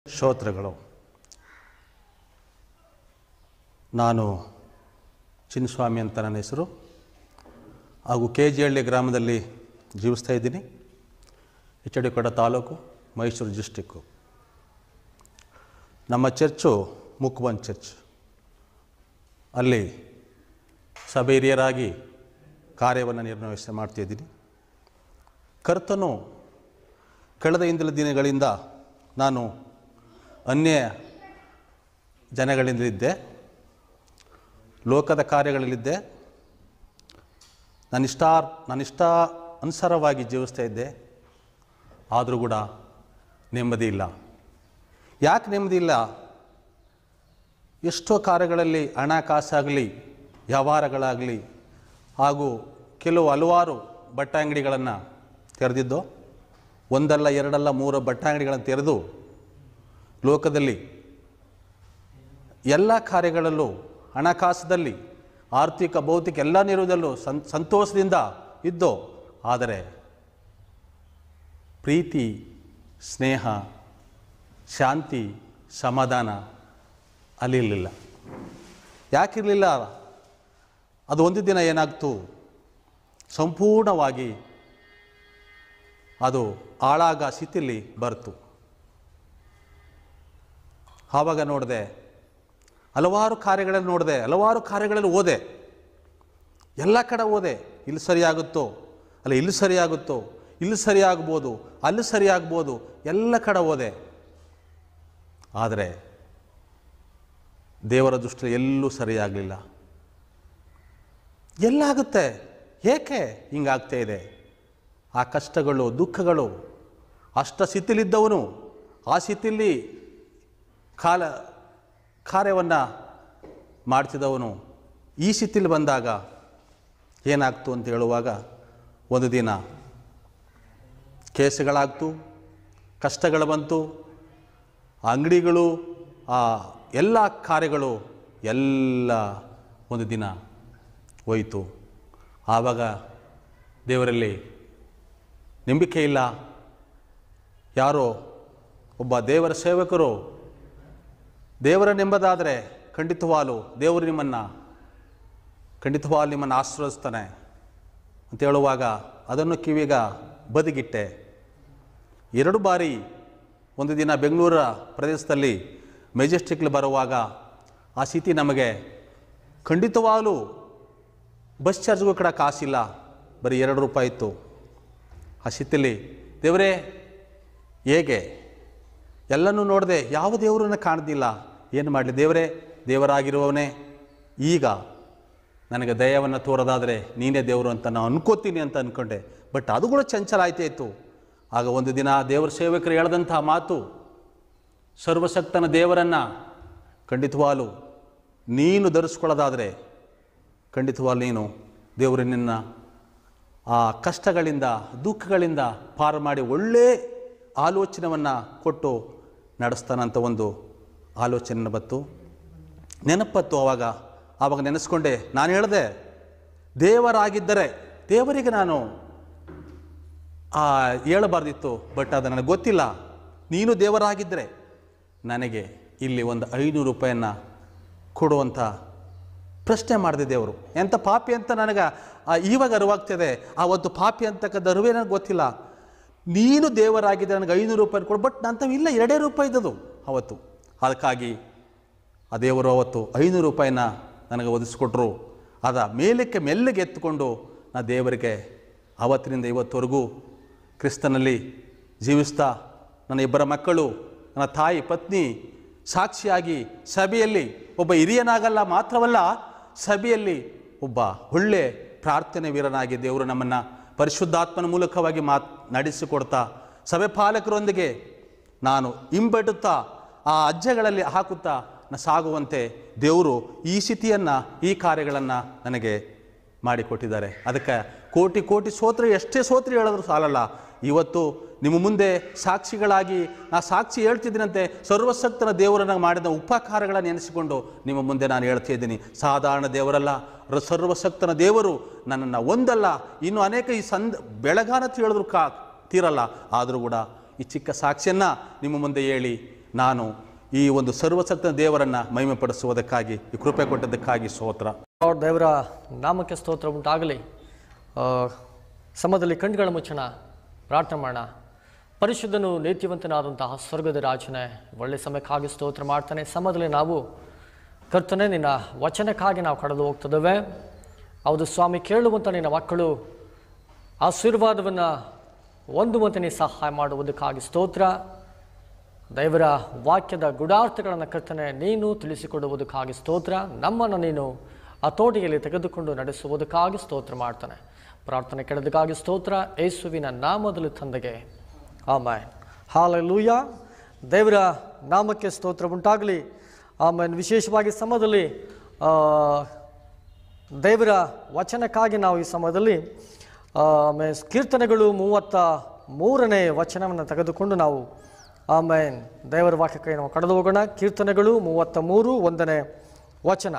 ಶ್ರೋತೃಗಳು ನಾನು ಚಿನ್ನಸ್ವಾಮಿ ಅಂತ ನನ್ನ ಹೆಸರು ಹಾಗೂ ಕೆ ಜಿ ಹಳ್ಳಿ ಗ್ರಾಮದಲ್ಲಿ ಜೀವಿಸ್ತಾ ಇದ್ದೀನಿ H D Kote taluk Mysore district ನಮ್ಮ ಚರ್ಚು ಮುಕ್ವನ್ ಚರ್ಚ್ ಅಲ್ಲಿ ಸಭೆ ಹಿರಿಯರಾಗಿ ಕಾರ್ಯವನ್ನು ನಿರ್ವಹಿಸಿ ಮಾಡ್ತಿದ್ದೀನಿ ಕರ್ತನು ಕಳೆದ ಹಿಂದಿನ ದಿನಗಳಿಂದ ನಾನು ಅನ್ಯ ಜನಗಳಿಂದಲಿದ್ದೆ ಲೋಕದ ಕಾರ್ಯಗಳಲ್ಲಿದ್ದೆ ನನ್ನಿಷ್ಟ ನನ್ನಿಷ್ಟ ಅನುಸಾರವಾಗಿ ಜೀವಿಸ್ತಾ ಇದ್ದೆ ಆದರೂ ಕೂಡ ನೆಮ್ಮದಿ ಇಲ್ಲ ಯಾಕೆ ನೆಮ್ಮದಿ ಇಲ್ಲ ಎಷ್ಟೋ ಕಾರ್ಯಗಳಲ್ಲಿ ಹಣ ಕಾಸಾಗಲಿ ವ್ಯವಹಾರಗಳಾಗಲಿ ಹಾಗೂ ಕೆಲವು ಹಲವಾರು ಬಟ್ಟೆ ಅಂಗಡಿಗಳನ್ನು ತೆರೆದಿದ್ದು ಒಂದಲ್ಲ ಎರಡಲ್ಲ ಮೂರು ಬಟ್ಟೆ ಅಂಗಡಿಗಳನ್ನು ತೆರೆದು ಲೋಕದಲ್ಲಿ ಎಲ್ಲ ಕಾರ್ಯಗಳಲ್ಲೂ ಹಣಕಾಸದಲ್ಲಿ ಆರ್ಥಿಕ ಭೌತಿಕ ಎಲ್ಲ ನಿರುವುದಲ್ಲೂ ಸಂ ಸಂತೋಷದಿಂದ ಇದ್ದು ಆದರೆ ಪ್ರೀತಿ ಸ್ನೇಹ ಶಾಂತಿ ಸಮಾಧಾನ ಅಲ್ಲಿರಲಿಲ್ಲ ಯಾಕಿರಲಿಲ್ಲ ಅದು ಒಂದು ದಿನ ಏನಾಗ್ತು ಸಂಪೂರ್ಣವಾಗಿ ಅದು ಹಾಳಾಗ ಸ್ಥಿತಿಯಲ್ಲಿ ಬರ್ತು ಆವಾಗ ನೋಡಿದೆ ಹಲವಾರು ಕಾರ್ಯಗಳಲ್ಲಿ ನೋಡಿದೆ ಹಲವಾರು ಕಾರ್ಯಗಳಲ್ಲಿ ಓದೆ ಎಲ್ಲ ಕಡೆ ಓದೆ ಇಲ್ಲಿ ಸರಿಯಾಗುತ್ತೋ ಅಲ್ಲ ಇಲ್ಲಿ ಸರಿಯಾಗುತ್ತೋ ಇಲ್ಲಿ ಸರಿಯಾಗ್ಬೋದು ಅಲ್ಲಿ ಸರಿಯಾಗ್ಬೋದು ಎಲ್ಲ ಕಡೆ ಓದೆ ಆದರೆ ದೇವರ ದೃಷ್ಟಿ ಎಲ್ಲೂ ಸರಿಯಾಗಲಿಲ್ಲ ಎಲ್ಲಾಗುತ್ತೆ ಏಕೆ ಹಿಂಗಾಗ್ತಾ ಇದೆ ಆ ಕಷ್ಟಗಳು ದುಃಖಗಳು ಅಷ್ಟ ಸ್ಥಿತಿಲಿದ್ದವನು ಆ ಸ್ಥಿತಿಯಲ್ಲಿ ಕಾಲ ಕಾರ್ಯವನ್ನು ಮಾಡ್ತಿದ್ದವನು ಈ ಸ್ಥಿತಿಲಿ ಬಂದಾಗ ಏನಾಗ್ತು ಅಂತ ಹೇಳುವಾಗ ಒಂದು ದಿನ ಕೇಸುಗಳಾಗ್ತು ಕಷ್ಟಗಳು ಬಂತು ಆ ಅಂಗಡಿಗಳು ಆ ಎಲ್ಲ ಕಾರ್ಯಗಳು ಎಲ್ಲ ಒಂದು ದಿನ ಹೋಯಿತು ಆವಾಗ ದೇವರಲ್ಲಿ ನಂಬಿಕೆ ಇಲ್ಲ ಯಾರೋ ಒಬ್ಬ ದೇವರ ಸೇವಕರು ದೇವರ ನೆಂಬದಾದರೆ ಖಂಡಿತವಾಲು ದೇವರು ನಿಮ್ಮನ್ನು ಖಂಡಿತವಾಲು ನಿಮ್ಮನ್ನು ಆಶ್ರಯಿಸ್ತಾನೆ ಅಂತ ಹೇಳುವಾಗ ಅದನ್ನು ಕಿವಿಗ ಬದಿಗಿಟ್ಟೆ ಎರಡು ಬಾರಿ ಒಂದು ದಿನ ಬೆಂಗಳೂರ ಪ್ರದೇಶದಲ್ಲಿ ಮೆಜೆಸ್ಟಿಕ್ಲಿ ಬರುವಾಗ ಆ ಸ್ಥಿತಿ ನಮಗೆ ಖಂಡಿತವಾಗಲೂ ಬಸ್ ಚಾರ್ಜ್ಗೂ ಕೂಡ ಕಾಸಿಲ್ಲ ಬರೀ ಎರಡು ರೂಪಾಯಿ ಇತ್ತು ಆ ಸ್ಥಿತಿಯಲ್ಲಿ ದೇವರೇ ಹೇಗೆ ಎಲ್ಲನೂ ನೋಡಿದೆ ಯಾವ ದೇವರನ್ನು ಕಾಣ್ದಿಲ್ಲ ಏನು ಮಾಡಲಿ ದೇವರೇ ದೇವರಾಗಿರುವವನೇ ಈಗ ನನಗೆ ದಯವನ್ನು ತೋರೋದಾದರೆ ನೀನೇ ದೇವರು ಅಂತ ನಾನು ಅನ್ಕೋತೀನಿ ಅಂತ ಅಂದ್ಕೊಂಡೆ ಬಟ್ ಅದು ಕೂಡ ಚಂಚಲ ಆಯ್ತೇ ಇತ್ತು ಆಗ ಒಂದು ದಿನ ದೇವರ ಸೇವಕರು ಹೇಳ್ದಂಥ ಮಾತು ಸರ್ವಶಕ್ತನ ದೇವರನ್ನು ಖಂಡಿತವಾಲು ನೀನು ಧರಿಸ್ಕೊಳ್ಳೋದಾದರೆ ಖಂಡಿತವಾಲು ನೀನು ದೇವರು ನಿನ್ನ ಆ ಕಷ್ಟಗಳಿಂದ ದುಃಖಗಳಿಂದ ಪಾರು ಮಾಡಿ ಒಳ್ಳೆ ಆಲೋಚನೆಯನ್ನು ಕೊಟ್ಟು ನಡೆಸ್ತಾನಂತ ಒಂದು ಆಲೋಚನೆ ಬತ್ತು ನೆನಪತ್ತು ಆವಾಗ ಆವಾಗ ನೆನೆಸ್ಕೊಂಡೆ ನಾನು ಹೇಳಿದೆ ದೇವರಾಗಿದ್ದರೆ ದೇವರಿಗೆ ನಾನು ಆ ಹೇಳಬಾರ್ದಿತ್ತು ಬಟ್ ಅದು ನನಗೆ ಗೊತ್ತಿಲ್ಲ ನೀನು ದೇವರಾಗಿದ್ದರೆ ನನಗೆ ಇಲ್ಲಿ ಒಂದು ಐನೂರು ರೂಪಾಯಿಯನ್ನು ಕೊಡುವಂಥ ಪ್ರಶ್ನೆ ಮಾಡಿದೆ ದೇವರು ಎಂಥ ಪಾಪಿ ಅಂತ ನನಗೆ ಆ ಇವಾಗ ಅರಿವಾಗ್ತಿದೆ ಆ ಒಂದು ಪಾಪಿ ಅಂತಕ್ಕಂಥ ಅರಿವೇ ನನಗೆ ಗೊತ್ತಿಲ್ಲ ನೀನು ದೇವರಾಗಿದ್ದೆ ನನಗೆ ಐನೂರು ರೂಪಾಯಿ ಕೊಡು ಬಟ್ ನಂತ ಇಲ್ಲ ಎರಡೇ ರೂಪಾಯಿ ಇದ್ದದು ಅವತ್ತು ಅದಕ್ಕಾಗಿ ಆ ದೇವರು ಅವತ್ತು ಐನೂರು ರೂಪಾಯಿನ ನನಗೆ ಒದಿಸ್ಕೊಟ್ರು ಅದ ಮೇಲಕ್ಕೆ ಮೆಲ್ಲಗೆ ಎತ್ತುಕೊಂಡು ನಾ ದೇವರಿಗೆ ಆವತ್ತಿನಿಂದ ಇವತ್ತವರೆಗೂ ಕ್ರಿಸ್ತನಲ್ಲಿ ಜೀವಿಸ್ತಾ ನನ್ನ ಇಬ್ಬರ ಮಕ್ಕಳು ನನ್ನ ತಾಯಿ ಪತ್ನಿ ಸಾಕ್ಷಿಯಾಗಿ ಸಭೆಯಲ್ಲಿ ಒಬ್ಬ ಹಿರಿಯನಾಗಲ್ಲ ಮಾತ್ರವಲ್ಲ ಸಭೆಯಲ್ಲಿ ಒಬ್ಬ ಒಳ್ಳೆ ಪ್ರಾರ್ಥನೆ ವೀರನಾಗಿ ದೇವರು ನಮ್ಮನ್ನು ಪರಿಶುದ್ಧಾತ್ಮನ ಮೂಲಕವಾಗಿ ಮಾತ್ ನಡೆಸಿಕೊಡ್ತಾ ಸಭೆ ಪಾಲಕರೊಂದಿಗೆ ನಾನು ಹಿಂಬೆಟ್ಟುತ್ತಾ ಆ ಅಜ್ಜೆಗಳಲ್ಲಿ ಹಾಕುತ್ತಾ ನ ಸಾಗುವಂತೆ ದೇವರು ಈ ಸ್ಥಿತಿಯನ್ನು ಈ ಕಾರ್ಯಗಳನ್ನು ನನಗೆ ಮಾಡಿಕೊಟ್ಟಿದ್ದಾರೆ ಅದಕ್ಕೆ ಕೋಟಿ ಕೋಟಿ ಸೋತ್ರಿ ಎಷ್ಟೇ ಸೋತ್ರಿ ಹೇಳಿದ್ರು ಸಾಲಲ್ಲ ಇವತ್ತು ನಿಮ್ಮ ಮುಂದೆ ಸಾಕ್ಷಿಗಳಾಗಿ ನಾ ಸಾಕ್ಷಿ ಹೇಳ್ತಿದ್ದೀನಂತೆ ಸರ್ವಶಕ್ತನ ದೇವರನ್ನು ಮಾಡಿದ ಉಪಕಾರಗಳನ್ನು ನೆನೆಸಿಕೊಂಡು ನಿಮ್ಮ ಮುಂದೆ ನಾನು ಹೇಳ್ತಾ ಇದ್ದೀನಿ ಸಾಧಾರಣ ದೇವರಲ್ಲ ರ- ಸರ್ವಶಕ್ತನ ದೇವರು ನನ್ನನ್ನು ಒಂದಲ್ಲ ಇನ್ನು ಅನೇಕ ಈ ಸಂದ್ ಬೆಳಗಾನ ಹೇಳಿದ್ರು ಕಾ ತೀರಲ್ಲ ಆದರೂ ಕೂಡ ಈ ಚಿಕ್ಕ ಸಾಕ್ಷಿಯನ್ನು ನಿಮ್ಮ ಮುಂದೆ ಹೇಳಿ ನಾನು ಈ ಒಂದು ಸರ್ವಸತ್ಯ ದೇವರನ್ನು ಮಹಿಮೆಪಡಿಸುವುದಕ್ಕಾಗಿ ಈ ಕೃಪೆ ಕೊಟ್ಟದ್ದಕ್ಕಾಗಿ ಸ್ತೋತ್ರ ಅವ್ರ ದೇವರ ನಾಮಕ್ಕೆ ಸ್ತೋತ್ರ ಉಂಟಾಗಲಿ ಆ, ಸಮದಲ್ಲಿ ಕಣ್ಗಳ ಮುಚ್ಚಣ ಪ್ರಾರ್ಥನೆ ಮಾಡೋಣ ಪರಿಶುದ್ಧನು ನೀತಿವಂತನಾದಂತಹ ಸ್ವರ್ಗದ ರಾಜನೇ ಒಳ್ಳೆ ಸಮಯಕ್ಕಾಗಿ ಸ್ತೋತ್ರ ಮಾಡ್ತಾನೆ ಸಮದಲ್ಲಿ ನಾವು ಕರ್ತನೆ ನಿನ್ನ ವಚನಕ್ಕಾಗಿ ನಾವು ಕಳೆದು ಹೋಗ್ತಿದ್ದೇವೆ ಹೌದು ಸ್ವಾಮಿ ಕೇಳುವಂಥ ನಿನ್ನ ಮಕ್ಕಳು ಆಶೀರ್ವಾದವನ್ನು ಹೊಂದುವಂತೆ ನೀ ಸಹಾಯ ಮಾಡುವುದಕ್ಕಾಗಿ ಸ್ತೋತ್ರ ದೇವರ ವಾಕ್ಯದ ಗುಡಾರ್ಥಗಳನ್ನು ಕರ್ತನೆ ನೀನು ತಿಳಿಸಿಕೊಡುವುದಕ್ಕಾಗಿ ಸ್ತೋತ್ರ ನಮ್ಮನ್ನು ನೀನು ಹತೋಟಿಯಲ್ಲಿ ತೆಗೆದುಕೊಂಡು ನಡೆಸುವುದಕ್ಕಾಗಿ ಸ್ತೋತ್ರ ಮಾಡ್ತಾನೆ ಪ್ರಾರ್ಥನೆ ಕೆಳದಕ್ಕಾಗಿ ಸ್ತೋತ್ರ ಯೇಸುವಿನ ನಾಮದಲ್ಲಿ ತಂದೆಗೆ ಆಮೇನ್ ಹಾಲೆಲೂಯ ದೇವರ ನಾಮಕ್ಕೆ ಸ್ತೋತ್ರ ಉಂಟಾಗಲಿ ಆಮೇಲೆ ವಿಶೇಷವಾಗಿ ಸಮಯದಲ್ಲಿ ಆ, ದೇವರ ವಚನಕ್ಕಾಗಿ ನಾವು ಈ ಸಮಯದಲ್ಲಿ ಆಮೇಲೆ ಕೀರ್ತನೆಗಳು ಮೂವತ್ತ ಮೂರನೇ ವಚನವನ್ನು ತೆಗೆದುಕೊಂಡು ನಾವು ಆಮೇಲೆ ದೇವರ ವಾಕ್ಯಕ್ಕೆ ನಾವು ಕಳೆದು ಹೋಗೋಣ ಕೀರ್ತನೆಗಳು ಮೂವತ್ತ ಮೂರು ಒಂದನೇ ವಚನ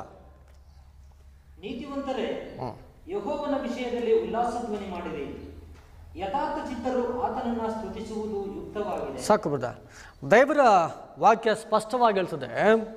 ನೀತಿವಂತರೇ ಯಹೋವನ ವಿಷಯದಲ್ಲಿ ಉಲ್ಲಾಸ ಧ್ವನಿ ಮಾಡಿರಿ ಯಥಾರ್ಥ ಚಿತ್ತರು ಆತನನ್ನ ಸ್ತುತಿಸುವುದು ಯುಕ್ತವಾಗಿದೆ ಸಾಕು ಬಿಡ ದೇವರ ವಾಕ್ಯ ಸ್ಪಷ್ಟವಾಗಿ ಹೇಳ್ತದೆ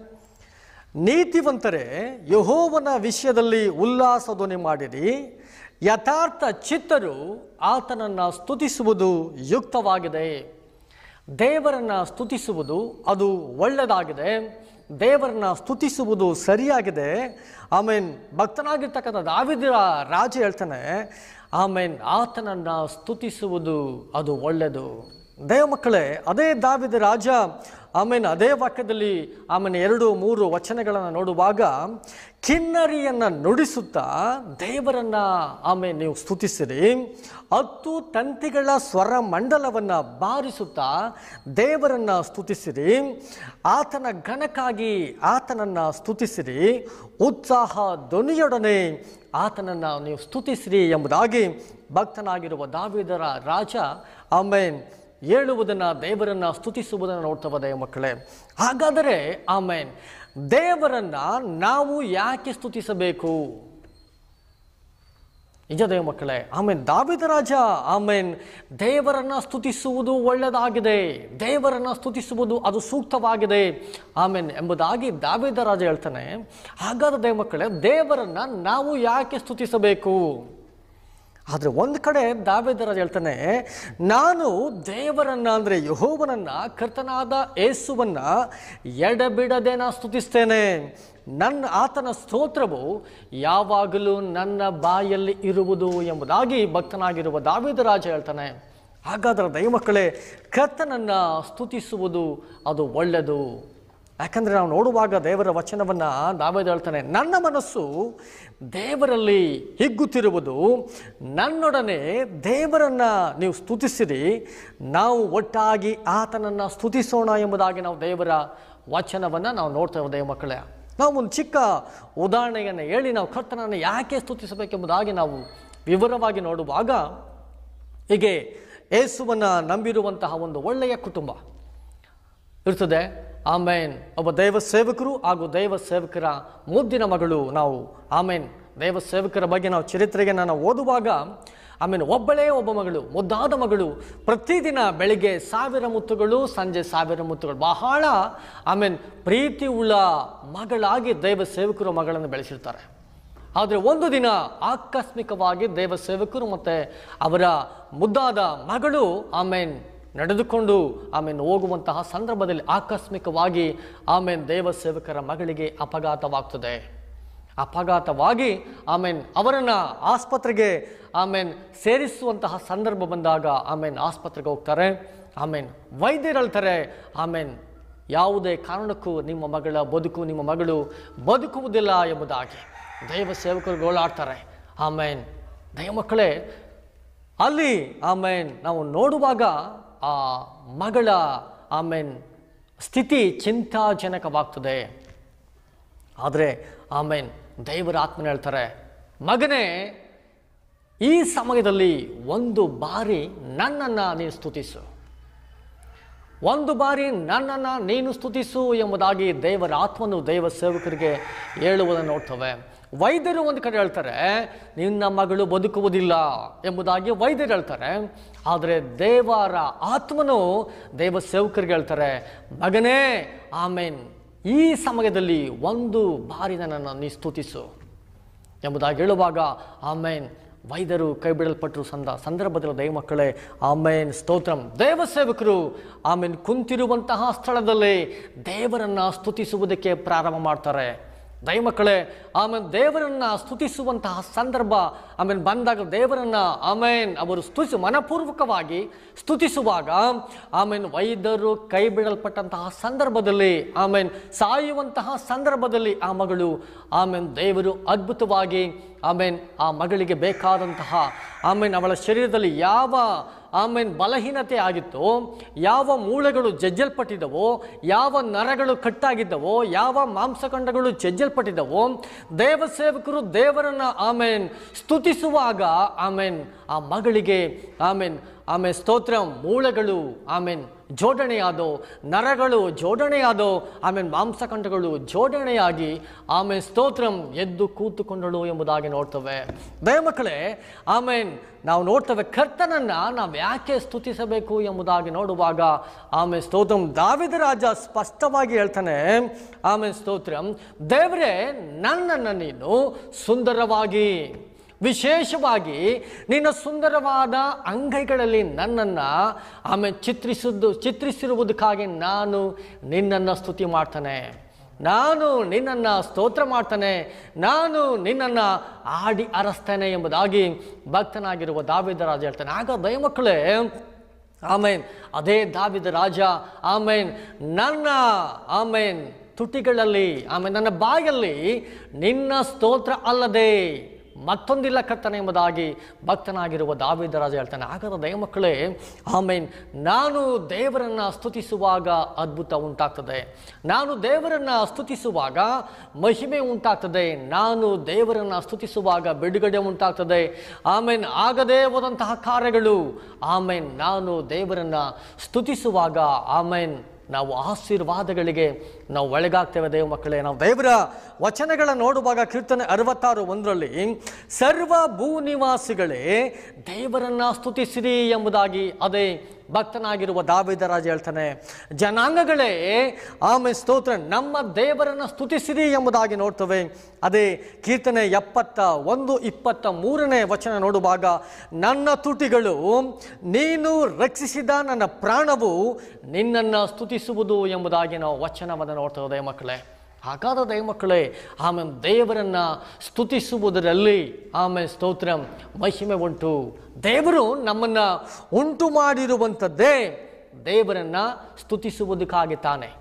ನೀತಿವಂತರೇ ಯಹೋವನ ವಿಷಯದಲ್ಲಿ ಉಲ್ಲಾಸ ಧ್ವನಿ ಮಾಡಿರಿ ಯಥಾರ್ಥ ಚಿತ್ತರು ಆತನನ್ನು ಸ್ತುತಿಸುವುದು ಯುಕ್ತವಾಗಿದೆ ದೇವರನ್ನು ಸ್ತುತಿಸುವುದು ಅದು ಒಳ್ಳೆಯದಾಗಿದೆ ದೇವರನ್ನ ಸ್ತುತಿಸುವುದು ಸರಿಯಾಗಿದೆ ಆಮೇನ್ ಭಕ್ತನಾಗಿರ್ತಕ್ಕಂಥ ದಾವಿದ ರಾಜ ಹೇಳ್ತಾನೆ ಆಮೇನ್ ಆತನನ್ನು ಸ್ತುತಿಸುವುದು ಅದು ಒಳ್ಳೆಯದು ದೇವ ಮಕ್ಕಳೇ ಅದೇ ದಾವಿದ ರಾಜ ಆಮೇಲೆ ಅದೇ ವಾಕ್ಯದಲ್ಲಿ ಆಮೇಲೆ ಎರಡು ಮೂರು ವಚನಗಳನ್ನು ನೋಡುವಾಗ ಕಿನ್ನರಿಯನ್ನು ನುಡಿಸುತ್ತಾ ದೇವರನ್ನ ಆಮೇಲೆ ನೀವು ಸ್ತುತಿಸಿರಿ ಹತ್ತು ತಂತಿಗಳ ಸ್ವರ ಮಂಡಲವನ್ನು ಬಾರಿಸುತ್ತಾ ದೇವರನ್ನ ಸ್ತುತಿಸಿರಿ ಆತನ ಘನಕ್ಕಾಗಿ ಆತನನ್ನು ಸ್ತುತಿಸಿರಿ ಉತ್ಸಾಹ ಧ್ವನಿಯೊಡನೆ ಆತನನ್ನು ನೀವು ಸ್ತುತಿಸಿರಿ ಎಂಬುದಾಗಿ ಭಕ್ತನಾಗಿರುವ ದಾವಿದರ ರಾಜ ಆಮೇನ್ ಹೇಳುವುದನ್ನು ದೇವರನ್ನ ಸ್ತುತಿಸುವುದನ್ನು ನೋಡ್ತವ ದೇವ ಮಕ್ಕಳೇ ಹಾಗಾದರೆ ಆಮೇನ್ ದೇವರನ್ನ ನಾವು ಯಾಕೆ ಸ್ತುತಿಸಬೇಕು ನಿಜ ದೇವ ಮಕ್ಕಳೇ ಆಮೇನ್ ದಾವಿದ ರಾಜ ಆಮೇನ್ ದೇವರನ್ನ ಸ್ತುತಿಸುವುದು ಒಳ್ಳೆಯದಾಗಿದೆ ದೇವರನ್ನ ಸ್ತುತಿಸುವುದು ಅದು ಸೂಕ್ತವಾಗಿದೆ ಆಮೇನ್ ಎಂಬುದಾಗಿ ದಾವಿದ ರಾಜ ಹೇಳ್ತಾನೆ ಹಾಗಾದ್ರೆ ದೇವ ಮಕ್ಕಳೇ ದೇವರನ್ನ ನಾವು ಯಾಕೆ ಸ್ತುತಿಸಬೇಕು ಆದರೆ ಒಂದು ಕಡೆ ದಾವೇದರಾಜ ಹೇಳ್ತಾನೆ ನಾನು ದೇವರನ್ನ ಅಂದರೆ ಯಹೋವನನ್ನ ಕರ್ತನಾದ ಏಸುವನ್ನ ಎಡಬಿಡದೆ ನಾ ಸ್ತುತಿಸ್ತೇನೆ ನನ್ನ ಆತನ ಸ್ತೋತ್ರವು ಯಾವಾಗಲೂ ನನ್ನ ಬಾಯಲ್ಲಿ ಇರುವುದು ಎಂಬುದಾಗಿ ಭಕ್ತನಾಗಿರುವ ದಾವೇದರಾಜ ಹೇಳ್ತಾನೆ ಹಾಗಾದರೆ ದೈವಮಕ್ಕಳೇ ಕರ್ತನನ್ನ ಸ್ತುತಿಸುವುದು ಅದು ಒಳ್ಳೆಯದು ಯಾಕಂದರೆ ನಾವು ನೋಡುವಾಗ ದೇವರ ವಚನವನ್ನು ದಾವೇದ ಹೇಳ್ತಾನೆ ನನ್ನ ಮನಸ್ಸು ದೇವರಲ್ಲಿ ಹಿಗ್ಗುತ್ತಿರುವುದು ನನ್ನೊಡನೆ ದೇವರನ್ನ ನೀವು ಸ್ತುತಿಸಿರಿ ನಾವು ಒಟ್ಟಾಗಿ ಆತನನ್ನು ಸ್ತುತಿಸೋಣ ಎಂಬುದಾಗಿ ನಾವು ದೇವರ ವಚನವನ್ನು ನಾವು ನೋಡ್ತೇವೆ ದೇವ ಮಕ್ಕಳೇ ನಾವು ಒಂದು ಚಿಕ್ಕ ಉದಾಹರಣೆಯನ್ನು ಹೇಳಿ ನಾವು ಕರ್ತನನ್ನು ಯಾಕೆ ಸ್ತುತಿಸಬೇಕೆಂಬುದಾಗಿ ನಾವು ವಿವರವಾಗಿ ನೋಡುವಾಗ ಹೀಗೆ ಏಸುವನ್ನು ನಂಬಿರುವಂತಹ ಒಂದು ಒಳ್ಳೆಯ ಕುಟುಂಬ ಇರ್ತದೆ ಆಮೇನ್ ಒಬ್ಬ ದೈವ ಸೇವಕರು ಹಾಗೂ ದೈವ ಸೇವಕರ ಮುದ್ದಿನ ಮಗಳು ನಾವು ಆಮೇನ್ ದೈವ ಸೇವಕರ ಬಗ್ಗೆ ನಾವು ಚರಿತ್ರೆಗೆ ನಾವು ಓದುವಾಗ ಆಮೇಲೆ ಒಬ್ಬಳೇ ಒಬ್ಬ ಮಗಳು ಮುದ್ದಾದ ಮಗಳು ಪ್ರತಿದಿನ ಬೆಳಿಗ್ಗೆ ಸಾವಿರ ಮುತ್ತುಗಳು ಸಂಜೆ ಸಾವಿರ ಮುತ್ತುಗಳು ಬಹಳ ಆಮೇನ್ ಪ್ರೀತಿ ಉಳ್ಳ ಮಗಳಾಗಿ ದೈವ ಸೇವಕರು ಮಗಳನ್ನು ಬೆಳೆಸಿರ್ತಾರೆ ಆದರೆ ಒಂದು ದಿನ ಆಕಸ್ಮಿಕವಾಗಿ ದೇವ ಸೇವಕರು ಮತ್ತು ಅವರ ಮುದ್ದಾದ ಮಗಳು ಆಮೇನ್ ನಡೆದುಕೊಂಡು ಆಮೇಲೆ ಹೋಗುವಂತಹ ಸಂದರ್ಭದಲ್ಲಿ ಆಕಸ್ಮಿಕವಾಗಿ ಆಮೇಲೆ ದೇವ ಸೇವಕರ ಮಗಳಿಗೆ ಅಪಘಾತವಾಗ್ತದೆ ಅಪಘಾತವಾಗಿ ಆಮೇನ್ ಅವರನ್ನು ಆಸ್ಪತ್ರೆಗೆ ಆಮೇನ್ ಸೇರಿಸುವಂತಹ ಸಂದರ್ಭ ಬಂದಾಗ ಆಮೇನ್ ಆಸ್ಪತ್ರೆಗೆ ಹೋಗ್ತಾರೆ ಆಮೇನ್ ವೈದ್ಯರು ಹೇಳ್ತಾರೆ ಆಮೇನ್ ಯಾವುದೇ ಕಾರಣಕ್ಕೂ ನಿಮ್ಮ ಮಗಳ ಬದುಕು ನಿಮ್ಮ ಮಗಳು ಬದುಕುವುದಿಲ್ಲ ಎಂಬುದಾಗಿ ದೈವ ಸೇವಕರು ಗೋಳಾಡ್ತಾರೆ ಆಮೇನ್ ದೈವ ಮಕ್ಕಳೇ ಅಲ್ಲಿ ಆಮೇನ್ ನಾವು ನೋಡುವಾಗ ಆ ಮಗಳ ಆಮೇನ್ ಸ್ಥಿತಿ ಚಿಂತಾಜನಕವಾಗ್ತದೆ ಆದರೆ ಆಮೇನ್ ದೈವರ ಆತ್ಮನ ಹೇಳ್ತಾರೆ ಮಗನೇ ಈ ಸಮಯದಲ್ಲಿ ಒಂದು ಬಾರಿ ನನ್ನನ್ನು ನೀನು ಸ್ತುತಿಸು ಒಂದು ಬಾರಿ ನನ್ನನ್ನು ನೀನು ಸ್ತುತಿಸು ಎಂಬುದಾಗಿ ದೇವರ ಆತ್ಮನು ದೈವ ಸೇವಕರಿಗೆ ಹೇಳುವುದನ್ನು ನೋಡ್ತವೆ ವೈದ್ಯರು ಒಂದು ಕಡೆ ಹೇಳ್ತಾರೆ ನಿನ್ನ ಮಗಳು ಬದುಕುವುದಿಲ್ಲ ಎಂಬುದಾಗಿ ವೈದ್ಯರು ಹೇಳ್ತಾರೆ ಆದರೆ ದೇವರ ಆತ್ಮನು ದೈವ ಸೇವಕರಿಗೆ ಹೇಳ್ತಾರೆ ಮಗನೇ ಆಮೇನ್ ಈ ಸಮಯದಲ್ಲಿ ಒಂದು ಬಾರಿ ನನ್ನನ್ನು ನೀ ಸ್ತುತಿಸು ಎಂಬುದಾಗಿ ಹೇಳುವಾಗ ಆಮೇನ್ ವೈದ್ಯರು ಕೈ ಬಿಡಲ್ಪಟ್ಟರು ಸಂದ ಸಂದರ್ಭದಲ್ಲಿ ದೈವಮಕ್ಕಳೇ ಆಮೇನ್ ಸ್ತೋತ್ರಂ ದೇವ ಸೇವಕರು ಆಮೇನ್ ಕುಂತಿರುವಂತಹ ಸ್ಥಳದಲ್ಲಿ ದೇವರನ್ನ ಸ್ತುತಿಸುವುದಕ್ಕೆ ಪ್ರಾರಂಭ ಮಾಡ್ತಾರೆ ದೈವಮಕ್ಕಳೇ ಆಮೇಲೆ ದೇವರನ್ನ ಸ್ತುತಿಸುವಂತಹ ಸಂದರ್ಭ ಆಮೇಲೆ ಬಂದಾಗ ದೇವರನ್ನ ಆಮೇನ್ ಅವರು ಸ್ತುತಿಸಿ ಮನಪೂರ್ವಕವಾಗಿ ಸ್ತುತಿಸುವಾಗ ಆಮೇಲೆ ವೈದ್ಯರು ಕೈ ಬಿಡಲ್ಪಟ್ಟಂತಹ ಸಂದರ್ಭದಲ್ಲಿ ಆಮೇನ್ ಸಾಯುವಂತಹ ಸಂದರ್ಭದಲ್ಲಿ ಆ ಮಗಳು ಆಮೇನ್ ದೇವರು ಅದ್ಭುತವಾಗಿ ಆಮೇನ್ ಆ ಮಗಳಿಗೆ ಬೇಕಾದಂತಹ ಆಮೇನ್ ಅವಳ ಶರೀರದಲ್ಲಿ ಯಾವ ಆಮೇನ್ ಬಲಹೀನತೆ ಆಗಿತ್ತೋ ಯಾವ ಮೂಳೆಗಳು ಜಜ್ಜಲ್ಪಟ್ಟಿದ್ದವೋ ಯಾವ ನರಗಳು ಕಟ್ಟಾಗಿದ್ದವೋ ಯಾವ ಮಾಂಸಖಂಡಗಳು ಜಜ್ಜಲ್ಪಟ್ಟಿದ್ದವೋ ದೇವ ಸೇವಕರು ದೇವರನ್ನ ಆಮೇನ್ ಸ್ತುತಿಸುವಾಗ ಆಮೇನ್ ಆ ಮಗಳಿಗೆ ಆಮೇನ್ ಆಮೇಲೆ ಸ್ತೋತ್ರ ಮೂಳೆಗಳು ಆಮೇನ್ ಜೋಡಣೆಯಾದೋ ನರಗಳು ಜೋಡಣೆಯಾದೋ ಆಮೇಲೆ ಮಾಂಸಖಂಡಗಳು ಜೋಡಣೆಯಾಗಿ ಆಮೇಲೆ ಸ್ತೋತ್ರಂ ಎದ್ದು ಕೂತುಕೊಂಡಳು ಎಂಬುದಾಗಿ ನೋಡ್ತವೆ ದಯಮಕ್ಕಳೇ ಆಮೇನ್ ನಾವು ನೋಡ್ತೇವೆ ಕರ್ತನನ್ನ ನಾವು ಯಾಕೆ ಸ್ತುತಿಸಬೇಕು ಎಂಬುದಾಗಿ ನೋಡುವಾಗ ಆಮೇಲೆ ಸ್ತೋತ್ರಂ ದಾವಿದ ರಾಜ ಸ್ಪಷ್ಟವಾಗಿ ಹೇಳ್ತಾನೆ ಆಮೇಲೆ ಸ್ತೋತ್ರಂ ದೇವರೇ ನನ್ನನ್ನು ನೀನು ಸುಂದರವಾಗಿ ವಿಶೇಷವಾಗಿ ನಿನ್ನ ಸುಂದರವಾದ ಅಂಗೈಗಳಲ್ಲಿ ನನ್ನನ್ನು ಆಮೇಲೆ ಚಿತ್ರಿಸಿದ್ದು ಚಿತ್ರಿಸಿರುವುದಕ್ಕಾಗಿ ನಾನು ನಿನ್ನನ್ನು ಸ್ತುತಿ ಮಾಡ್ತಾನೆ ನಾನು ನಿನ್ನನ್ನು ಸ್ತೋತ್ರ ಮಾಡ್ತಾನೆ ನಾನು ನಿನ್ನನ್ನು ಆಡಿ ಅರಸ್ತೇನೆ ಎಂಬುದಾಗಿ ಭಕ್ತನಾಗಿರುವ ದಾವಿದ ರಾಜ ಹೇಳ್ತಾನೆ ಆಗ ದಯಮಕ್ಕಳೇ ಆಮೇನ್ ಅದೇ ದಾವಿದ ರಾಜ ಆಮೇನ್ ನನ್ನ ಆಮೇನ್ ತುಟಿಗಳಲ್ಲಿ ಆಮೇಲೆ ನನ್ನ ಬಾಯಲ್ಲಿ ನಿನ್ನ ಸ್ತೋತ್ರ ಅಲ್ಲದೆ ಮತ್ತೊಂದಿಲ್ಲ ಕರ್ತನೆ ಎಂಬುದಾಗಿ ಭಕ್ತನಾಗಿರುವ ದಾವಿದ ರಾಜ ಹೇಳ್ತಾನೆ ಹಾಗಾದ್ರೆ ದಯಮಕ್ಕಳೇ ಆಮೇನ್ ನಾನು ದೇವರನ್ನ ಸ್ತುತಿಸುವಾಗ ಅದ್ಭುತ ಉಂಟಾಗ್ತದೆ ನಾನು ದೇವರನ್ನ ಸ್ತುತಿಸುವಾಗ ಮಹಿಮೆ ಉಂಟಾಗ್ತದೆ ನಾನು ದೇವರನ್ನ ಸ್ತುತಿಸುವಾಗ ಬಿಡುಗಡೆ ಉಂಟಾಗ್ತದೆ ಆಮೇನ್ ಆಗದೇ ಹೋದಂತಹ ಕಾರ್ಯಗಳು ಆಮೇನ್ ನಾನು ದೇವರನ್ನ ಸ್ತುತಿಸುವಾಗ ಆಮೇನ್ ನಾವು ಆಶೀರ್ವಾದಗಳಿಗೆ ನಾವು ಒಳಗಾಗ್ತೇವೆ ದೇವ ಮಕ್ಕಳೇ ನಾವು ದೇವರ ವಚನಗಳ ನೋಡುವಾಗ ಕೀರ್ತನೆ ಅರವತ್ತಾರು ಒಂದರಲ್ಲಿ ಸರ್ವ ಭೂನಿವಾಸಿಗಳೇ ದೇವರನ್ನ ಸ್ತುತಿಸಿರಿ ಎಂಬುದಾಗಿ ಅದೇ ಭಕ್ತನಾಗಿರುವ ದಾವಿದ ರಾಜ ಹೇಳ್ತಾನೆ ಜನಾಂಗಗಳೇ ಆಮೇಲೆ ಸ್ತೋತ್ರ ನಮ್ಮ ದೇವರನ್ನ ಸ್ತುತಿಸಿರಿ ಎಂಬುದಾಗಿ ನೋಡ್ತವೆ ಅದೇ ಕೀರ್ತನೆ ಎಪ್ಪತ್ತ ಒಂದು ಇಪ್ಪತ್ತ ಮೂರನೇ ವಚನ ನೋಡುವಾಗ ನನ್ನ ತುಟಿಗಳು ನೀನು ರಕ್ಷಿಸಿದ ನನ್ನ ಪ್ರಾಣವು ನಿನ್ನನ್ನು ಸ್ತುತಿಸುವುದು ಎಂಬುದಾಗಿ ನಾವು ವಚನವನ್ನು ನೋಡ್ತೇವೆ ದಯಮಕ್ಕಳೇ ಹಾಗಾದ ದಯಮಕ್ಕಳೇ ಆಮೇಲೆ ದೇವರನ್ನ ಸ್ತುತಿಸುವುದರಲ್ಲಿ ಆಮೇಲೆ ಸ್ತೋತ್ರ ಮಹಿಮೆ ಉಂಟು ದೇವರು ನಮ್ಮನ್ನ ಉಂಟು ಮಾಡಿರುವಂಥದ್ದೇ ದೇವರನ್ನ ಸ್ತುತಿಸುವುದಕ್ಕಾಗಿ ತಾನೆ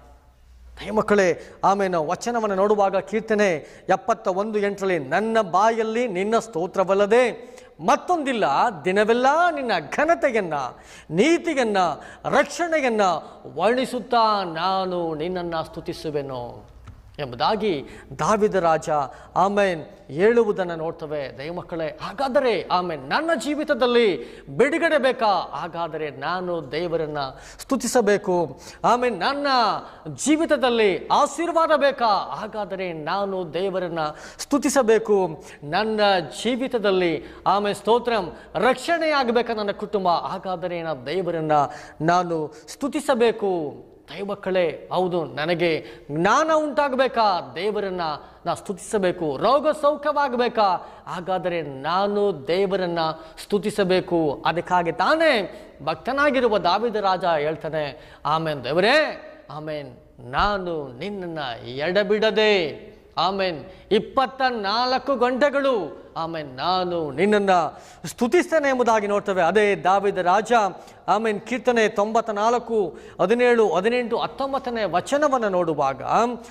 ಮಕ್ಕಳೇ ಆಮೇಲೆ ನಾವು ವಚನವನ್ನು ನೋಡುವಾಗ ಕೀರ್ತನೆ ಎಪ್ಪತ್ತ ಒಂದು ಎಂಟರಲ್ಲಿ ನನ್ನ ಬಾಯಲ್ಲಿ ನಿನ್ನ ಸ್ತೋತ್ರವಲ್ಲದೆ ಮತ್ತೊಂದಿಲ್ಲ ದಿನವೆಲ್ಲ ನಿನ್ನ ಘನತೆಯನ್ನ ನೀತಿಯನ್ನ ರಕ್ಷಣೆಯನ್ನ ವರ್ಣಿಸುತ್ತಾ ನಾನು ನಿನ್ನನ್ನು ಸ್ತುತಿಸುವೆನು ಎಂಬುದಾಗಿ ದಾವಿದ ರಾಜ ಆಮೇನ್ ಹೇಳುವುದನ್ನು ನೋಡ್ತವೆ ದೈವಮಕ್ಕಳೇ ಹಾಗಾದರೆ ಆಮೇನ್ ನನ್ನ ಜೀವಿತದಲ್ಲಿ ಬಿಡುಗಡೆ ಬೇಕಾ ಹಾಗಾದರೆ ನಾನು ದೇವರನ್ನ ಸ್ತುತಿಸಬೇಕು ಆಮೇಲೆ ನನ್ನ ಜೀವಿತದಲ್ಲಿ ಆಶೀರ್ವಾದ ಬೇಕಾ ಹಾಗಾದರೆ ನಾನು ದೇವರನ್ನ ಸ್ತುತಿಸಬೇಕು ನನ್ನ ಜೀವಿತದಲ್ಲಿ ಆಮೇಲೆ ಸ್ತೋತ್ರಂ ರಕ್ಷಣೆ ಆಗಬೇಕಾ ನನ್ನ ಕುಟುಂಬ ಹಾಗಾದರೆ ನಾನು ದೇವರನ್ನ ನಾನು ಸ್ತುತಿಸಬೇಕು ದೈವಕ್ಕಳೇ ಹೌದು ನನಗೆ ಜ್ಞಾನ ಉಂಟಾಗಬೇಕಾ ದೇವರನ್ನ ನಾ ಸ್ತುತಿಸಬೇಕು ರೋಗ ಸೌಖ್ಯವಾಗಬೇಕಾ ಹಾಗಾದರೆ ನಾನು ದೇವರನ್ನ ಸ್ತುತಿಸಬೇಕು ಅದಕ್ಕಾಗಿ ತಾನೇ ಭಕ್ತನಾಗಿರುವ ದಾವಿದ ರಾಜ ಹೇಳ್ತಾನೆ ಆಮೇನ್ ದೇವರೇ ಆಮೇನ್ ನಾನು ನಿನ್ನನ್ನು ಎಡಬಿಡದೆ ಆಮೇನ್ ಇಪ್ಪತ್ತ ನಾಲ್ಕು ಗಂಟೆಗಳು ಆಮೇನ್ ನಾನು ನಿನ್ನನ್ನು ಸ್ತುತಿಸ್ತೇನೆ ಎಂಬುದಾಗಿ ನೋಡ್ತೇವೆ ಅದೇ ದಾವಿದ ರಾಜ ಆಮೇನ್ ಕೀರ್ತನೆ ತೊಂಬತ್ತ ನಾಲ್ಕು ಹದಿನೇಳು ಹದಿನೆಂಟು ಹತ್ತೊಂಬತ್ತನೇ ವಚನವನ್ನು ನೋಡುವಾಗ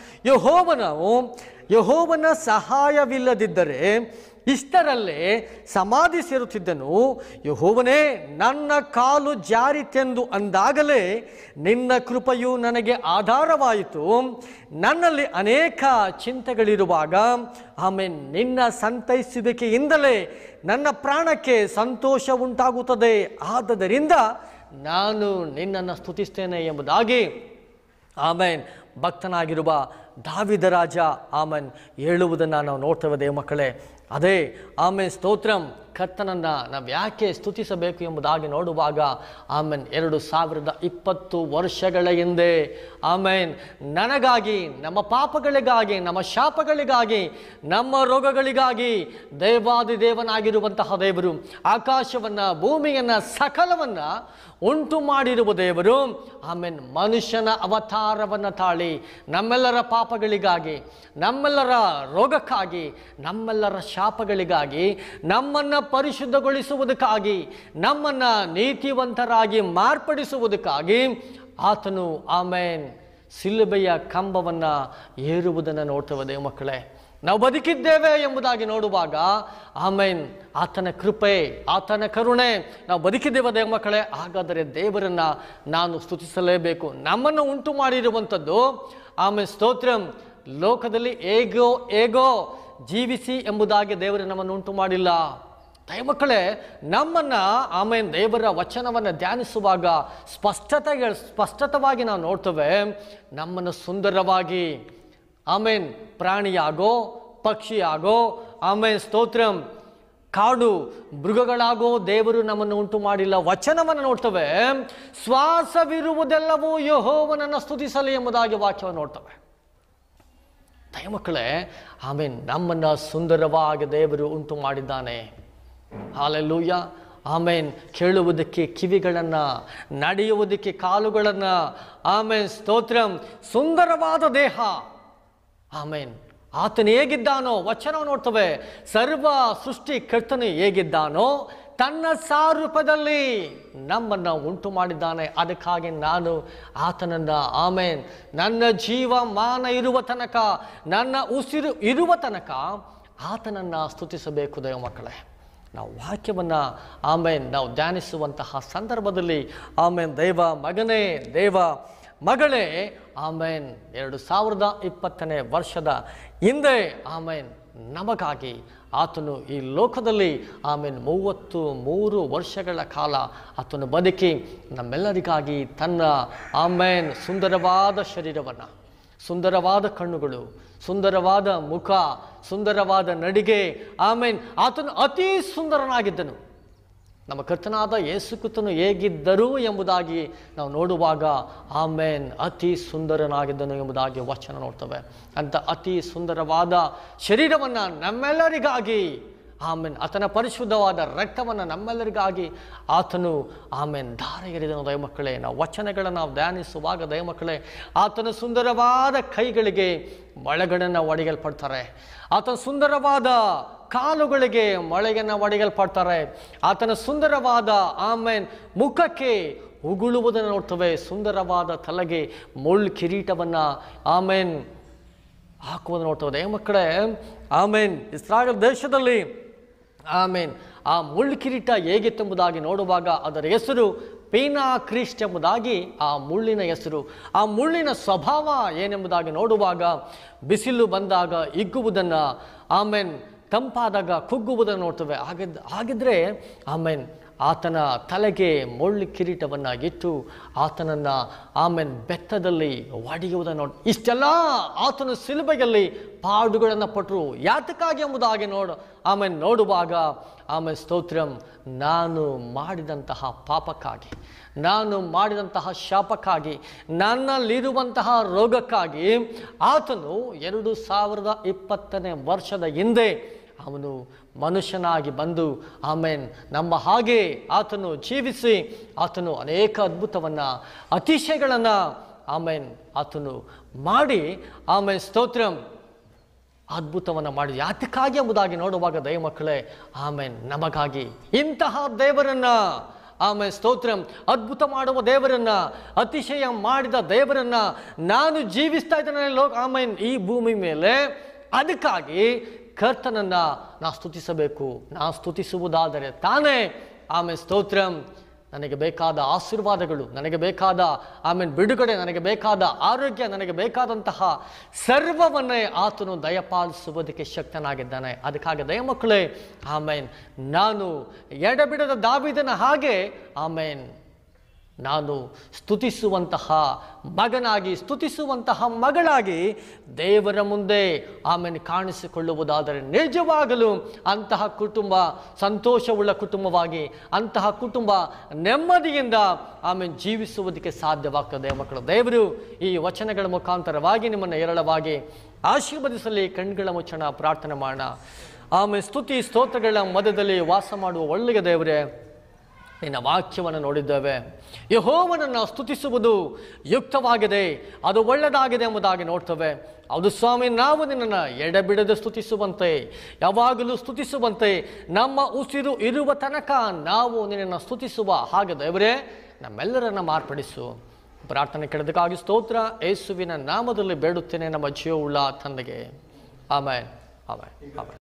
ಯಹೋವನು ಯಹೋವನ ಸಹಾಯವಿಲ್ಲದಿದ್ದರೆ ಇಷ್ಟರಲ್ಲೇ ಸಮಾಧಿ ಸೇರುತ್ತಿದ್ದನು ಯಹೋವನೇ ನನ್ನ ಕಾಲು ಜಾರಿತೆಂದು ಅಂದಾಗಲೇ ನಿನ್ನ ಕೃಪೆಯು ನನಗೆ ಆಧಾರವಾಯಿತು ನನ್ನಲ್ಲಿ ಅನೇಕ ಚಿಂತೆಗಳಿರುವಾಗ ಆಮೇಲೆ ನಿನ್ನ ಸಂತೈಸುವಿಕೆಯಿಂದಲೇ ನನ್ನ ಪ್ರಾಣಕ್ಕೆ ಸಂತೋಷ ಉಂಟಾಗುತ್ತದೆ ಆದದರಿಂದ ನಾನು ನಿನ್ನನ್ನು ಸ್ತುತಿಸ್ತೇನೆ ಎಂಬುದಾಗಿ ಆಮೇನ್ ಭಕ್ತನಾಗಿರುವ ದಾವಿದ ರಾಜ ಆಮೇನ್ ಹೇಳುವುದನ್ನು ನಾವು ನೋಡ್ತೇವೆ ದೇವ ಮಕ್ಕಳೇ ಅದೇ ಆಮೇನ್ ಸ್ತೋತ್ರಂ ಕರ್ತನನ್ನು ನಾವು ಯಾಕೆ ಸ್ತುತಿಸಬೇಕು ಎಂಬುದಾಗಿ ನೋಡುವಾಗ ಆಮೇನ್ ಎರಡು ಸಾವಿರದ ಇಪ್ಪತ್ತು ವರ್ಷಗಳ ಹಿಂದೆ ಆಮೇನ್ ನನಗಾಗಿ ನಮ್ಮ ಪಾಪಗಳಿಗಾಗಿ ನಮ್ಮ ಶಾಪಗಳಿಗಾಗಿ ನಮ್ಮ ರೋಗಗಳಿಗಾಗಿ ದೇವಾದಿ ದೇವನಾಗಿರುವಂತಹ ದೇವರು ಆಕಾಶವನ್ನು ಭೂಮಿಯನ್ನು ಸಕಲವನ್ನು ಉಂಟು ಮಾಡಿರುವ ದೇವರು ಆಮೇನ್ ಮನುಷ್ಯನ ಅವತಾರವನ್ನು ತಾಳಿ ನಮ್ಮೆಲ್ಲರ ಪಾಪಗಳಿಗಾಗಿ ನಮ್ಮೆಲ್ಲರ ರೋಗಕ್ಕಾಗಿ ನಮ್ಮೆಲ್ಲರ ಶಾಪಗಳಿಗಾಗಿ ನಮ್ಮನ್ನು ಪರಿಶುದ್ಧಗೊಳಿಸುವುದಕ್ಕಾಗಿ ನಮ್ಮನ್ನು ನೀತಿವಂತರಾಗಿ ಮಾರ್ಪಡಿಸುವುದಕ್ಕಾಗಿ ಆತನು ಆಮೇನ್ ಸಿಲುಬೆಯ ಕಂಬವನ್ನು ಏರುವುದನ್ನು ನೋಡ್ತೇವೆ ದೇವ ಮಕ್ಕಳೇ ನಾವು ಬದುಕಿದ್ದೇವೆ ಎಂಬುದಾಗಿ ನೋಡುವಾಗ ಆಮೇನ್ ಆತನ ಕೃಪೆ ಆತನ ಕರುಣೆ ನಾವು ಬದುಕಿದ್ದೇವೆ ದೇವ ಮಕ್ಕಳೇ ಹಾಗಾದರೆ ದೇವರನ್ನ ನಾನು ಸ್ತುತಿಸಲೇಬೇಕು ನಮ್ಮನ್ನು ಉಂಟು ಮಾಡಿರುವಂಥದ್ದು ಆಮೇಲೆ ಸ್ತೋತ್ರಂ ಲೋಕದಲ್ಲಿ ಹೇಗೋ ಹೇಗೋ ಜೀವಿಸಿ ಎಂಬುದಾಗಿ ದೇವರು ನಮ್ಮನ್ನು ಉಂಟು ಮಾಡಿಲ್ಲ ದಯಮಕ್ಕಳೇ ನಮ್ಮನ್ನ ಆಮೇಲೆ ದೇವರ ವಚನವನ್ನು ಧ್ಯಾನಿಸುವಾಗ ಸ್ಪಷ್ಟತೆಗೆ ಸ್ಪಷ್ಟತವಾಗಿ ನಾವು ನೋಡ್ತೇವೆ ನಮ್ಮನ್ನು ಸುಂದರವಾಗಿ ಆಮೇನ್ ಪ್ರಾಣಿಯಾಗೋ ಪಕ್ಷಿಯಾಗೋ ಆಮೇನ್ ಸ್ತೋತ್ರಂ ಕಾಡು ಮೃಗಗಳಾಗೋ ದೇವರು ನಮ್ಮನ್ನು ಉಂಟು ಮಾಡಿಲ್ಲ ವಚನವನ್ನು ನೋಡ್ತವೆ ಶ್ವಾಸವಿರುವುದೆಲ್ಲವೂ ಯಹೋವನನ್ನು ಸ್ತುತಿಸಲಿ ಎಂಬುದಾಗಿ ವಾಕ್ಯವನ್ನು ನೋಡ್ತವೆ ದಯಮಕ್ಕಳೇ ಆಮೇನ್ ನಮ್ಮನ್ನು ಸುಂದರವಾಗಿ ದೇವರು ಉಂಟು ಮಾಡಿದ್ದಾನೆ ಹಾಲೆಲ್ಲೂಯ್ಯ ಆಮೇನ್ ಕೇಳುವುದಕ್ಕೆ ಕಿವಿಗಳನ್ನು ನಡೆಯುವುದಕ್ಕೆ ಕಾಲುಗಳನ್ನು ಆಮೇನ್ ಸ್ತೋತ್ರಂ ಸುಂದರವಾದ ದೇಹ ಆಮೇನ್ ಆತನು ಹೇಗಿದ್ದಾನೋ ವಚನ ನೋಡ್ತವೆ ಸರ್ವ ಸೃಷ್ಟಿ ಕರ್ತನು ಹೇಗಿದ್ದಾನೋ ತನ್ನ ಸಾರೂಪದಲ್ಲಿ ನಮ್ಮನ್ನು ಉಂಟು ಮಾಡಿದ್ದಾನೆ ಅದಕ್ಕಾಗಿ ನಾನು ಆತನನ್ನು ಆಮೇನ್ ನನ್ನ ಜೀವ ಮಾನ ಇರುವ ತನಕ ನನ್ನ ಉಸಿರು ಇರುವ ತನಕ ಆತನನ್ನು ಸ್ತುತಿಸಬೇಕು ದೈವ ಮಕ್ಕಳೇ ನಾವು ವಾಕ್ಯವನ್ನು ಆಮೇನ್ ನಾವು ಧ್ಯಾನಿಸುವಂತಹ ಸಂದರ್ಭದಲ್ಲಿ ಆಮೇನ್ ದೈವ ಮಗನೇ ದೇವ ಮಗಳೇ ಆಮೇನ್ ಎರಡು ಸಾವಿರದ ಇಪ್ಪತ್ತನೇ ವರ್ಷದ ಹಿಂದೆ ಆಮೇನ್ ನಮಗಾಗಿ ಆತನು ಈ ಲೋಕದಲ್ಲಿ ಆಮೇನ್ ಮೂವತ್ತು ಮೂರು ವರ್ಷಗಳ ಕಾಲ ಆತನು ಬದುಕಿ ನಮ್ಮೆಲ್ಲರಿಗಾಗಿ ತನ್ನ ಆಮೇನ್ ಸುಂದರವಾದ ಶರೀರವನ್ನು ಸುಂದರವಾದ ಕಣ್ಣುಗಳು ಸುಂದರವಾದ ಮುಖ ಸುಂದರವಾದ ನಡಿಗೆ ಆಮೇನ್ ಆತನು ಅತಿ ಸುಂದರನಾಗಿದ್ದನು ನಮ್ಮ ಕರ್ತನಾದ ಯೇಸು ಕ್ರಿಸ್ತನು ಹೇಗಿದ್ದರು ಎಂಬುದಾಗಿ ನಾವು ನೋಡುವಾಗ ಆಮೇನ್ ಅತಿ ಸುಂದರನಾಗಿದ್ದನು ಎಂಬುದಾಗಿ ವಚನ ನೋಡ್ತವೆ ಅಂತ ಅತಿ ಸುಂದರವಾದ ಶರೀರವನ್ನು ನಮ್ಮೆಲ್ಲರಿಗಾಗಿ ಆಮೇನ್ ಆತನ ಪರಿಶುದ್ಧವಾದ ರಕ್ತವನ್ನು ನಮ್ಮೆಲ್ಲರಿಗಾಗಿ ಆತನು ಆಮೇನ್ ಧಾರೆ ಎರೆದನು ದಯಮಕ್ಕಳೇ ನಾವು ವಚನಗಳನ್ನು ನಾವು ಧ್ಯಾನಿಸುವಾಗ ದಯಮಕ್ಕಳೇ ಆತನ ಸುಂದರವಾದ ಕೈಗಳಿಗೆ ಮೊಳೆಗಳನ್ನು ಒಡೆಯಲ್ಪಡ್ತಾರೆ ಆತನ ಸುಂದರವಾದ ಕಾಲುಗಳಿಗೆ ಮೊಳೆಯನ್ನು ಒಡೆಯಲ್ಪಡ್ತಾರೆ ಆತನ ಸುಂದರವಾದ ಆಮೇನ್ ಮುಖಕ್ಕೆ ಉಗುಳುವುದನ್ನು ನೋಡ್ತವೆ ಸುಂದರವಾದ ತಲೆಗೆ ಮುಳ್ಳು ಕಿರೀಟವನ್ನು ಆಮೇನ್ ಹಾಕುವುದನ್ನು ನೋಡ್ತವೆ ಮಕ್ಕಳೇ ಆಮೇನ್ ಇಸ್ರಾಯಲ್ ದೇಶದಲ್ಲಿ ಆಮೇನ್ ಆ ಮುಳ್ಳು ಕಿರೀಟ ಹೇಗಿತ್ತೆಂಬುದಾಗಿ ನೋಡುವಾಗ ಅದರ ಹೆಸರು ಪೀನಾ ಕ್ರಿಸ್ಟ್ ಎಂಬುದಾಗಿ ಆ ಮುಳ್ಳಿನ ಹೆಸರು ಆ ಮುಳ್ಳಿನ ಸ್ವಭಾವ ಏನೆಂಬುದಾಗಿ ನೋಡುವಾಗ ಬಿಸಿಲು ಬಂದಾಗ ಹಿಗ್ಗುವುದನ್ನು ಆಮೇನ್ ತಂಪಾದಾಗ ಕುಗ್ಗುವುದನ್ನು ನೋಡ್ತೇವೆ ಹಾಗಿದ್ ಹಾಗಿದ್ರೆ ಆಮೇನ್ ಆತನ ತಲೆಗೆ ಮುಳ್ಳು ಕಿರೀಟವನ್ನು ಇಟ್ಟು ಆತನನ್ನು ಆಮೇನ್ ಬೆತ್ತದಲ್ಲಿ ಒಡೆಯುವುದನ್ನು ನೋಡಿ ಇಷ್ಟೆಲ್ಲ ಆತನ ಸಿಲುಬೆಯಲ್ಲಿ ಪಾಡುಗಳನ್ನು ಪಟ್ಟರು ಯಾತಕ್ಕಾಗಿ ಎಂಬುದಾಗಿ ನೋಡು ಆಮೇಲೆ ನೋಡುವಾಗ ಆಮೇಲೆ ಸ್ತೋತ್ರಂ ನಾನು ಮಾಡಿದಂತಹ ಪಾಪಕ್ಕಾಗಿ ನಾನು ಮಾಡಿದಂತಹ ಶಾಪಕ್ಕಾಗಿ ನನ್ನಲ್ಲಿರುವಂತಹ ರೋಗಕ್ಕಾಗಿ ಆತನು ಎರಡು ಸಾವಿರದ ಇಪ್ಪತ್ತನೇ ವರ್ಷದ ಹಿಂದೆ ಅವನು ಮನುಷ್ಯನಾಗಿ ಬಂದು ಆಮೇನ್ ನಮ್ಮ ಹಾಗೆ ಆತನು ಜೀವಿಸಿ ಆತನು ಅನೇಕ ಅದ್ಭುತವನ್ನು ಅತಿಶಯಗಳನ್ನು ಆಮೇನ್ ಆತನು ಮಾಡಿ ಆಮೇಲೆ ಸ್ತೋತ್ರಂ ಅದ್ಭುತವನ್ನು ಮಾಡಿ ಯಾತಕ್ಕಾಗಿ ಎಂಬುದಾಗಿ ನೋಡುವಾಗ ದಯಮಕ್ಕಳೇ ಆಮೇನ್ ನಮಗಾಗಿ ಇಂತಹ ದೇವರನ್ನ ಆಮೇಲೆ ಸ್ತೋತ್ರಂ ಅದ್ಭುತ ಮಾಡುವ ದೇವರನ್ನ ಅತಿಶಯ ಮಾಡಿದ ದೇವರನ್ನ ನಾನು ಜೀವಿಸ್ತಾ ಇದ್ದೇನೆ ಲೋಕ ಆಮೇನ್ ಈ ಭೂಮಿ ಮೇಲೆ ಅದಕ್ಕಾಗಿ ಕರ್ತನನ್ನ ನಾ ಸ್ತುತಿಸಬೇಕು ನಾ ಸ್ತುತಿಸುವುದಾದರೆ ತಾನೇ ಆಮೇಲೆ ಸ್ತೋತ್ರಂ ನನಗೆ ಬೇಕಾದ ಆಶೀರ್ವಾದಗಳು ನನಗೆ ಬೇಕಾದ ಆಮೇಲೆ ಬಿಡುಗಡೆ ನನಗೆ ಬೇಕಾದ ಆರೋಗ್ಯ ನನಗೆ ಬೇಕಾದಂತಹ ಸರ್ವವನ್ನೇ ಆತನು ದಯಪಾಲಿಸುವುದಕ್ಕೆ ಶಕ್ತನಾಗಿದ್ದಾನೆ ಅದಕ್ಕಾಗಿ ದಯಮಕ್ಕಳೇ ಆಮೇನ್ ನಾನು ಎಡಬಿಡದ ದಾವಿದನ ಹಾಗೆ ಆಮೇನ್ ನಾನು ಸ್ತುತಿಸುವಂತಹ ಮಗನಾಗಿ ಸ್ತುತಿಸುವಂತಹ ಮಗಳಾಗಿ ದೇವರ ಮುಂದೆ ಆಮೇಲೆ ಕಾಣಿಸಿಕೊಳ್ಳುವುದಾದರೆ ನಿಜವಾಗಲೂ ಅಂತಹ ಕುಟುಂಬ ಸಂತೋಷವುಳ್ಳ ಕುಟುಂಬವಾಗಿ ಅಂತಹ ಕುಟುಂಬ ನೆಮ್ಮದಿಯಿಂದ ಆಮೇಲೆ ಜೀವಿಸುವುದಕ್ಕೆ ಸಾಧ್ಯವಾಗ್ತದೆ ಮಕ್ಕಳು ದೇವರು ಈ ವಚನಗಳ ಮುಖಾಂತರವಾಗಿ ನಿಮ್ಮನ್ನು ಏರಳವಾಗಿ ಆಶೀರ್ವದಿಸಲಿ ಕಣ್ಗಳ ಮುಚ್ಚಣ ಪ್ರಾರ್ಥನೆ ಮಾಡೋಣ ಆಮೇಲೆ ಸ್ತುತಿ ಸ್ತೋತ್ರಗಳ ಮಧ್ಯದಲ್ಲಿ ವಾಸ ಮಾಡುವ ಒಳ್ಳೆಯ ದೇವರೇ ನಿನ್ನ ವಾಕ್ಯವನ್ನು ನೋಡಿದ್ದೇವೆ ಯಹೋವನನ್ನು ಸ್ತುತಿಸುವುದು ಯುಕ್ತವಾಗಿದೆ ಅದು ಒಳ್ಳೆಯದಾಗಿದೆ ಎಂಬುದಾಗಿ ನೋಡ್ತೇವೆ ಹೌದು ಸ್ವಾಮಿ ನಾವು ನಿನ್ನನ್ನು ಎಡೆಬಿಡದೆ ಸ್ತುತಿಸುವಂತೆ ಯಾವಾಗಲೂ ಸ್ತುತಿಸುವಂತೆ ನಮ್ಮ ಉಸಿರು ಇರುವ ತನಕ ನಾವು ನಿನ್ನನ್ನು ಸ್ತುತಿಸುವ ಹಾಗೆ ದೇವರೇ ನಮ್ಮೆಲ್ಲರನ್ನ ಮಾರ್ಪಡಿಸು ಪ್ರಾರ್ಥನೆ ಕೆಡದಕ್ಕಾಗಿ ಸ್ತೋತ್ರ ಯೇಸುವಿನ ನಾಮದಲ್ಲಿ ಬೇಡುತ್ತೇನೆ ನಮ್ಮ ಜೀವವುಳ್ಳ ತಂದೆಗೆ ಆಮೇಲೆ ಆಮೇಲೆ ಆಮೇಲೆ